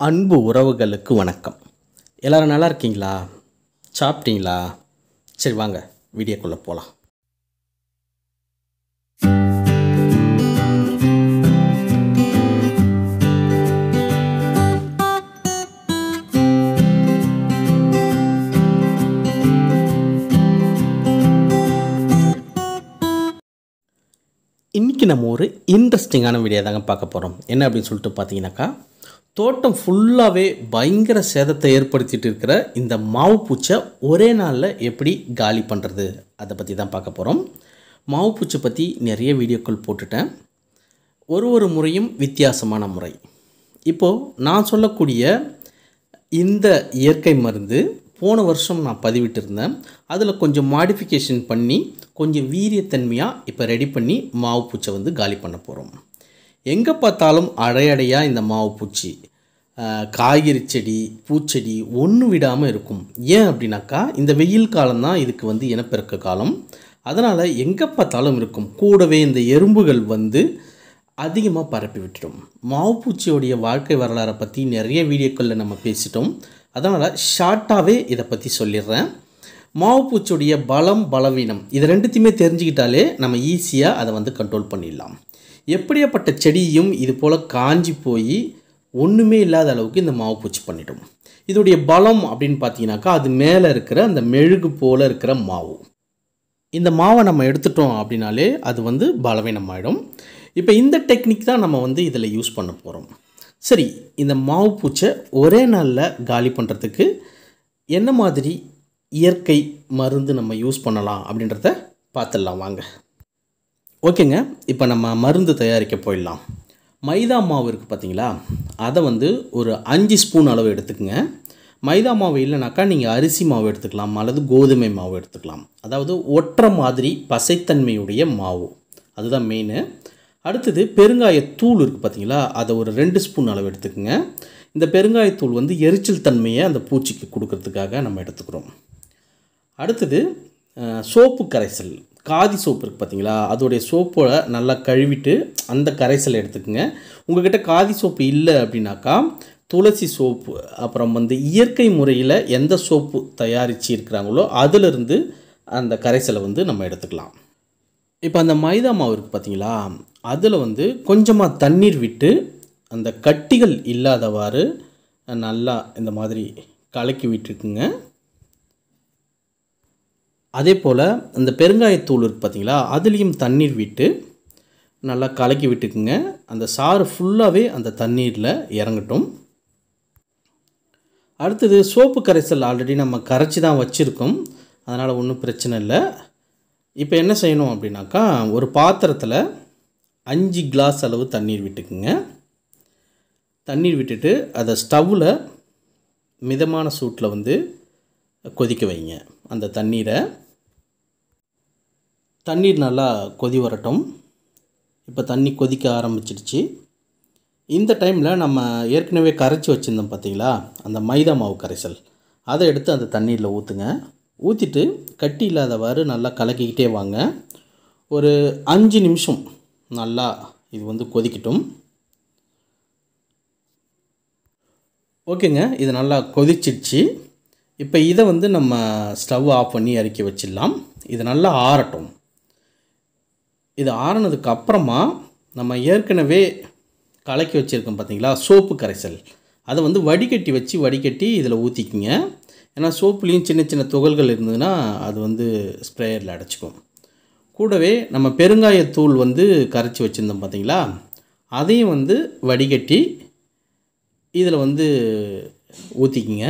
அன்பு உறவுகளுக்கு வணக்கம் எல்லாரும் நல்லா இருக்கீங்களா சாப்பிட்டீங்களா சரி வாங்க வீடியோக்குள்ளே போகலாம் இன்றைக்கி நம்ம ஒரு இன்ட்ரெஸ்டிங்கான வீடியோ தாங்க பார்க்க போகிறோம் என்ன அப்படின்னு சொல்லிட்டு பார்த்தீங்கன்னாக்கா தோட்டம் ஃபுல்லாகவே பயங்கர சேதத்தை ஏற்படுத்திட்டு இருக்கிற இந்த மாவு பூச்சை ஒரே நாளில் எப்படி காலி பண்ணுறது அதை பற்றி தான் பார்க்க போகிறோம் மாவு பூச்சை பற்றி நிறைய வீடியோக்கள் போட்டுட்டேன் ஒரு ஒரு முறையும் வித்தியாசமான முறை இப்போது நான் சொல்லக்கூடிய இந்த இயற்கை மருந்து போன வருஷம் நான் பதிவிட்டிருந்தேன் அதில் கொஞ்சம் மாடிஃபிகேஷன் பண்ணி கொஞ்சம் வீரியத்தன்மையாக இப்போ ரெடி பண்ணி மாவு பூச்சை வந்து காலி பண்ண போகிறோம் எங்கே பார்த்தாலும் அடையடையாக இந்த மாவு பூச்சி ஆஹ், காய்கறி செடி பூச்செடி ஒன்றும் விடாமல் இருக்கும் ஏன் அப்படின்னாக்கா இந்த வெயில் காலம்தான் இதுக்கு வந்து இனப்பெருக்க காலம் அதனால் எங்கே பார்த்தாலும் இருக்கும் கூடவே இந்த எறும்புகள் வந்து அதிகமாக பரப்பி விட்டுடும் மாவுப்பூச்சியோடைய வாழ்க்கை வரலாறை பற்றி நிறைய வீடியோக்களில் நம்ம பேசிட்டோம் அதனால் ஷார்ட்டாகவே இதை பற்றி சொல்லிடுறேன் மாவுப்பூச்சியோடைய பலம் பலவீனம் இது ரெண்டுத்தையுமே தெரிஞ்சுக்கிட்டாலே நம்ம ஈஸியாக அதை வந்து கண்ட்ரோல் பண்ணிடலாம் எப்படியாப்பட்ட செடியும் இது போல் காஞ்சி போய் ஒன்றுமே இல்லாத அளவுக்கு இந்த மாவுப்பூச்சி பண்ணிடும் இதோடைய பலம் அப்படின்னு பார்த்தீங்கன்னாக்கா அது மேலே இருக்கிற அந்த மெழுகு போல் இருக்கிற மாவு இந்த மாவை நம்ம எடுத்துட்டோம் அப்படின்னாலே அது வந்து பலவீனமாயிடும் இப்போ இந்த டெக்னிக் தான் நம்ம வந்து இதில் யூஸ் பண்ண போகிறோம் சரி இந்த மாவு பூச்சை ஒரே நாளில் காலி பண்ணுறதுக்கு என்ன மாதிரி இயற்கை மருந்து நம்ம யூஸ் பண்ணலாம் அப்படின்றத பார்த்துடலாம் வாங்க ஓகேங்க இப்போ நம்ம மருந்து தயாரிக்க போயிடலாம் மைதா மாவு இருக்குது பார்த்தீங்களா அதை வந்து ஒரு அஞ்சு ஸ்பூன் அளவு எடுத்துக்கங்க மைதா மாவு இல்லைனாக்கா நீங்கள் அரிசி மாவு எடுத்துக்கலாம் அல்லது கோதுமை மாவு எடுத்துக்கலாம் அதாவது ஒற்றை மாதிரி பசைத்தன்மையுடைய மாவு அதுதான் மெயின் அடுத்தது பெருங்காயத்தூள் இருக்குது பார்த்தீங்களா அதை ஒரு ரெண்டு ஸ்பூன் அளவு எடுத்துக்கோங்க இந்த பெருங்காயத்தூள் வந்து எரிச்சல் தன்மையை அந்த பூச்சிக்கு கொடுக்கறதுக்காக நம்ம எடுத்துக்கிறோம் அடுத்தது அஹ், சோப்பு கரைசல் காதி சோப்பு இருக்குது பார்த்தீங்களா அதோடைய சோப்போட நல்லா கழுவிட்டு அந்த கரைசலை எடுத்துக்கோங்க உங்ககிட்ட காதி சோப்பு இல்லை அப்படின்னாக்கா துளசி சோப்பு அப்புறம் வந்து இயற்கை முறையில் எந்த சோப்பு தயாரித்து இருக்கிறாங்களோ அதிலிருந்து அந்த கரைசலை வந்து நம்ம எடுத்துக்கலாம் இப்போ அந்த மைதா மாவு இருக்குது பார்த்தீங்களா அதில் வந்து கொஞ்சமாக தண்ணீர் விட்டு அந்த கட்டிகள் இல்லாதவாறு நல்லா இந்த மாதிரி கலக்கி விட்டுருக்குங்க அதே போல் அந்த பெருங்காயத்தூள் இருக்குது பார்த்தீங்களா அதுலேயும் தண்ணீர் விட்டு நல்லா கலக்கி விட்டுக்குங்க அந்த சாறு ஃபுல்லாகவே அந்த தண்ணீரில் இறங்கட்டும் அடுத்தது சோப்பு கரைசல் ஆல்ரெடி நம்ம கரைச்சி தான் வச்சுருக்கோம் அதனால் ஒன்றும் பிரச்சனை இல்லை இப்போ என்ன செய்யணும் அப்படின்னாக்கா ஒரு பாத்திரத்தில் அஞ்சு கிளாஸ் அளவு தண்ணீர் விட்டுக்குங்க தண்ணீர் விட்டுட்டு அதை ஸ்டவ்வில் மிதமான சூட்டில் வந்து கொதிக்க வைங்க அந்த தண்ணீரை தண்ணீர் நல்லா கொதி வரட்டும் இப்போ தண்ணி கொதிக்க ஆரம்பிச்சிடுச்சு இந்த டைமில் நம்ம ஏற்கனவே கரைச்சி வச்சுருந்தோம் பார்த்தீங்களா அந்த மைதா மாவு கரைசல் அதை எடுத்து அந்த தண்ணீரில் ஊற்றுங்க ஊற்றிட்டு கட்டி இல்லாதவாறு நல்லா கலக்கிக்கிட்டே வாங்க ஒரு அஞ்சு நிமிஷம் நல்லா இது வந்து கொதிக்கட்டும் ஓகேங்க இது நல்லா கொதிச்சிடுச்சு இப்போ இதை வந்து நம்ம ஸ்டவ் ஆஃப் பண்ணி இறக்கி வச்சிடலாம் இது நல்லா ஆறட்டும் இது ஆறுனதுக்கு அப்புறமா நம்ம ஏற்கனவே கலக்கி வச்சுருக்கோம் பார்த்தீங்களா சோப்பு கரைசல் அதை வந்து வடிகட்டி வச்சு வடிகட்டி இதில் ஊற்றிக்கிங்க ஏன்னா சோப்புலேயும் சின்ன சின்ன துகள்கள் இருந்ததுன்னா அது வந்து ஸ்ப்ரேயரில் அடைச்சிக்கும் கூடவே நம்ம பெருங்காயத்தூள் வந்து கரைச்சி வச்சுருந்தோம் பார்த்தீங்களா அதையும் வந்து வடிகட்டி இதில் வந்து ஊற்றிக்கிங்க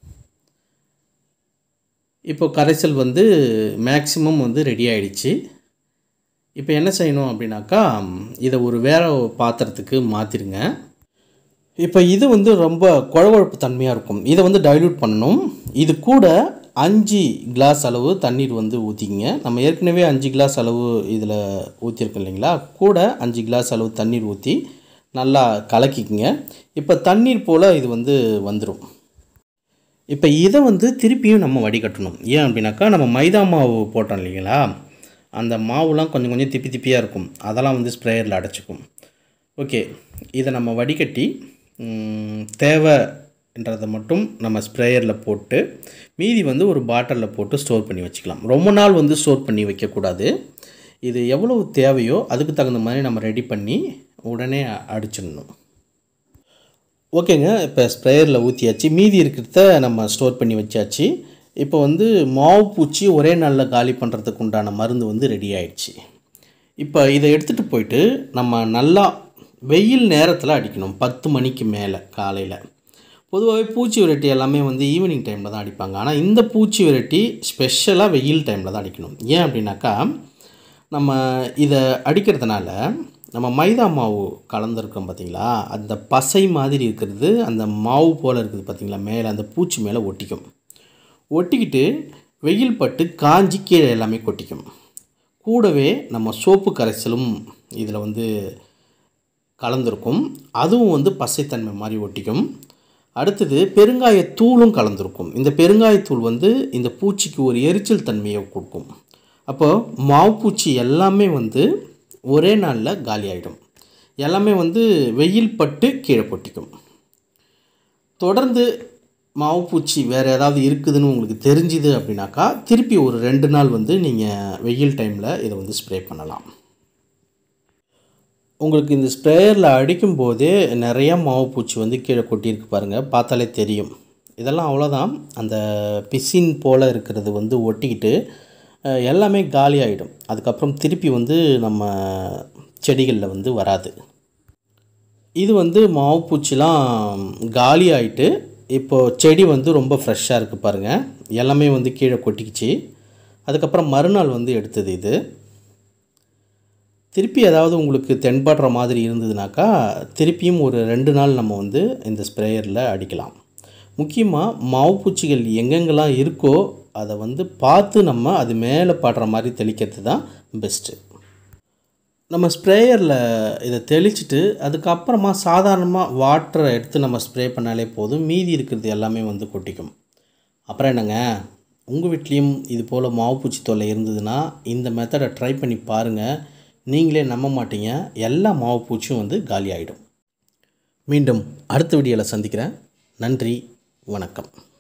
இப்போ கரைசல் வந்து மேக்ஸிமம் வந்து ரெடி ஆயிடுச்சு இப்போ என்ன செய்யணும் அப்படின்னாக்கா இதை ஒரு வேற பாத்திரத்துக்கு மாற்றிடுங்க இப்போ இது வந்து ரொம்ப குழவழப்பு தன்மையாக இருக்கும் இதை வந்து டைல்யூட் பண்ணணும் இது கூட அஞ்சு கிளாஸ் அளவு தண்ணீர் வந்து ஊற்றிக்கிங்க நம்ம ஏற்கனவே அஞ்சு கிளாஸ் அளவு இதில் ஊற்றிருக்கோம் இல்லைங்களா கூட அஞ்சு கிளாஸ் அளவு தண்ணீர் ஊற்றி நல்லா கலக்கிக்குங்க இப்போ தண்ணீர் போல் இது வந்து வந்துடும் இப்போ இதை வந்து திருப்பியும் நம்ம வடிகட்டணும் ஏன் அப்படின்னாக்கா நம்ம மைதா மாவு போட்டோம் இல்லைங்களா அந்த மாவுலாம் கொஞ்சம் கொஞ்சம் திப்பி திப்பியாக இருக்கும் அதெல்லாம் வந்து ஸ்ப்ரேயரில் அடைச்சிக்கும் ஓகே இதை நம்ம வடிகட்டி ம், தேவைன்றதை மட்டும் நம்ம ஸ்ப்ரேயரில் போட்டு மீதி வந்து ஒரு பாட்டிலில் போட்டு ஸ்டோர் பண்ணி வச்சுக்கலாம் ரொம்ப நாள் வந்து ஸ்டோர் பண்ணி வைக்கக்கூடாது இது எவ்வளவு தேவையோ அதுக்கு தகுந்த மாதிரி நம்ம ரெடி பண்ணி உடனே அடிச்சிடணும் ஓகேங்க இப்போ ஸ்ப்ரேயரில் ஊற்றியாச்சு மீதி இருக்கிறத நம்ம ஸ்டோர் பண்ணி வச்சாச்சு இப்போ வந்து மாவு பூச்சி ஒரே நாளில் காலி பண்ணுறதுக்கு உண்டான மருந்து வந்து ரெடி ஆயிடுச்சு இப்போ இதை எடுத்துகிட்டு போயிட்டு நம்ம நல்லா வெயில் நேரத்தில் அடிக்கணும் பத்து மணிக்கு மேலே காலையில் பொதுவாகவே பூச்சி விரட்டி எல்லாமே வந்து ஈவினிங் டைமில் தான் அடிப்பாங்க ஆனால் இந்த பூச்சி விரட்டி ஸ்பெஷலாக வெயில் டைமில் தான் அடிக்கணும் ஏன் அப்படின்னாக்கா நம்ம இதை அடிக்கிறதுனால நம்ம மைதா மாவு கலந்துருக்கோம் பார்த்தீங்களா அந்த பசை மாதிரி இருக்கிறது அந்த மாவு போல் இருக்குது பார்த்தீங்களா மேலே அந்த பூச்சி மேலே ஒட்டிக்கும் ஒட்டிக்கிட்டு வெயில் பட்டு காஞ்சி கீழே எல்லாமே கொட்டிக்கும் கூடவே நம்ம சோப்பு கரைசலும் இதில் வந்து கலந்துருக்கும் அதுவும் வந்து பசைத்தன்மை மாதிரி ஒட்டிக்கும் அடுத்தது பெருங்காயத்தூளும் கலந்துருக்கும் இந்த பெருங்காயத்தூள் வந்து இந்த பூச்சிக்கு ஒரு எரிச்சல் தன்மையை கொடுக்கும் அப்போ மாவுப்பூச்சி எல்லாமே வந்து ஒரே நாளில் காலி ஆகிடும் எல்லாமே வந்து வெயில் பட்டு கீழே கொட்டிக்கும் தொடர்ந்து மாவுப்பூச்சி வேறு ஏதாவது இருக்குதுன்னு உங்களுக்கு தெரிஞ்சுது அப்படின்னாக்கா திருப்பி ஒரு ரெண்டு நாள் வந்து நீங்கள் வெயில் டைமில் இதை வந்து ஸ்ப்ரே பண்ணலாம் உங்களுக்கு இந்த ஸ்ப்ரேயரில் அடிக்கும் போதே நிறைய மாவு பூச்சி வந்து கீழே கொட்டியிருக்கு பாருங்கள் பார்த்தாலே தெரியும் இதெல்லாம் அவ்வளோதான் அந்த பிசின் போல் இருக்கிறது வந்து ஒட்டிக்கிட்டு அஹ், எல்லாமே காலி ஆகிடும் அதுக்கப்புறம் திருப்பி வந்து நம்ம செடிகளில் வந்து வராது இது வந்து மாவு பூச்சிலாம் காலி ஆயிட்டு இப்போ செடி வந்து ரொம்ப ஃப்ரெஷ்ஷாக இருக்குது பாருங்கள் எல்லாமே வந்து கீழே கொட்டிக்கிச்சு அதுக்கப்புறம் மறுநாள் வந்து எடுத்தது இது திருப்பி ஏதாவது உங்களுக்கு தென்படுற மாதிரி இருந்ததுனாக்கா திருப்பியும் ஒரு ரெண்டு நாள் நம்ம வந்து இந்த ஸ்ப்ரேயரில் அடிக்கலாம் முக்கியமாக மாவு பூச்சிகள் எங்கெங்கெல்லாம் இருக்கோ அதை வந்து பார்த்து நம்ம அது மேலே படுற மாதிரி தெளிக்கிறது தான் பெஸ்ட்டு நம்ம ஸ்ப்ரேயரில் இதை தெளிச்சிட்டு அதுக்கப்புறமா சாதாரணமாக வாட்டரை எடுத்து நம்ம ஸ்ப்ரே பண்ணாலே போதும் மீதி இருக்கிறது எல்லாமே வந்து கொட்டிக்கும் அப்புறம் என்னங்க உங்கள் வீட்லேயும் இது போல் மாவுப்பூச்சி தொல்லை இருந்ததுன்னா இந்த மெத்தடை ட்ரை பண்ணி பாருங்கள் நீங்களே நம்ப மாட்டீங்க எல்லா மாவுப்பூச்சியும் வந்து காலி ஆகிடும் மீண்டும் அடுத்த வீடியோவில் சந்திக்கிறேன் நன்றி வணக்கம்